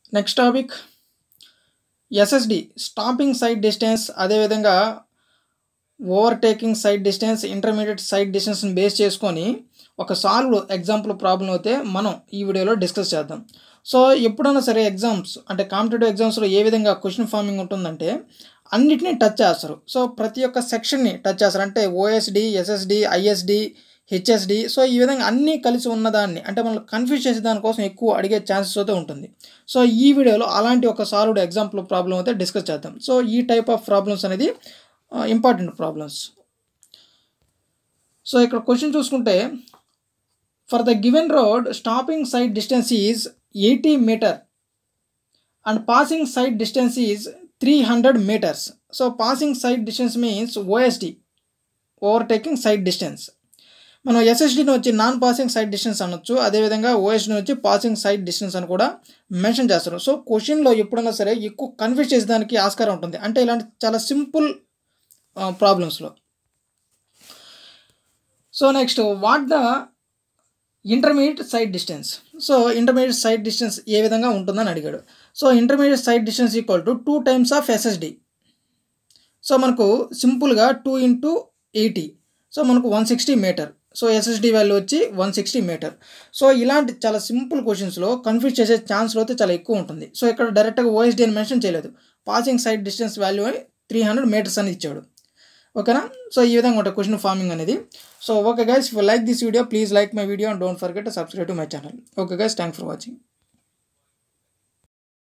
next topic SSD stopping sight distance అదేవిధంగా overtaking sight distance intermediate sight డిస్టెన్స్ని base చేసుకొని ఒక సాల్వ్ ఎగ్జాంపుల్ ప్రాబ్లం అయితే మనం ఈ వీడియోలో డిస్కస్ చేద్దాం సో ఎప్పుడైనా సరే ఎగ్జామ్స్ అంటే కాంపిటేటివ్ ఎగ్జామ్స్లో ఏ విధంగా క్వశ్చన్ ఫార్మింగ్ ఉంటుందంటే అన్నిటినీ టచ్ చేస్తారు సో ప్రతి ఒక్క సెక్షన్ని టచ్ చేస్తారు అంటే OSD SSD ISD HSD so ఈ విధంగా అన్నీ కలిసి ఉన్నదాన్ని అంటే మనం కన్ఫ్యూజ్ చేసే దానికోసం ఎక్కువ అడిగే ఛాన్సెస్ అయితే ఉంటుంది సో ఈ వీడియోలో అలాంటి ఒక సాల్వ్డ్ ఎగ్జాంపుల్ ప్రాబ్లం అయితే డిస్కస్ చేద్దాం సో ఈ టైప్ ఆఫ్ ప్రాబ్లమ్స్ అనేది ఇంపార్టెంట్ ప్రాబ్లమ్స్ సో ఇక్కడ క్వశ్చన్ చూసుకుంటే for the given road stopping sight distance is eighty metre and passing sight distance is three hundred metres so passing sight distance means OSD overtaking sight distance మనం ఎస్ఎస్డిని వచ్చి non passing sight distance అనొచ్చు అదేవిధంగా ఓఎస్డిని వచ్చి passing sight distance అని కూడా mention చేస్తారు so క్వశ్చన్లో ఎప్పుడైనా సరే ఎక్కువ కన్ఫ్యూజ్ చేసేదానికి ఆస్కారం ఉంటుంది అంటే ఇలాంటి చాలా సింపుల్ ప్రాబ్లమ్స్లో so next what the intermediate sight distance so intermediate sight distance ఏ విధంగా ఉంటుందని అడిగాడు so intermediate sight distance equal to two times of SSD so మనకు సింపుల్గా టూ ఇంటూ ఎయిటీ సో మనకు one sixty metre so SSD value వచ్చి one sixty metre so ఇలాంటి చాలా సింపుల్ క్వశ్చన్స్లో కన్ఫ్యూజ్ చేసే ఛాన్స్లో అయితే చాలా ఎక్కువ ఉంటుంది సో ఇక్కడ డైరెక్ట్గా ఓఎస్డి అని మెన్షన్ చేయలేదు పాసింగ్ సైడ్ డిస్టెన్స్ వాల్యూ అని త్రీ హండ్రెడ్ మీటర్స్ అని ఇచ్చాడు ఓకేనా సో ఈ విధంగా ఉంటుంది క్వశ్చన్ ఫార్మింగ్ అనేది so okay guys if like this video please like my video and don't forget subscribe to my channel okay guys thank for watching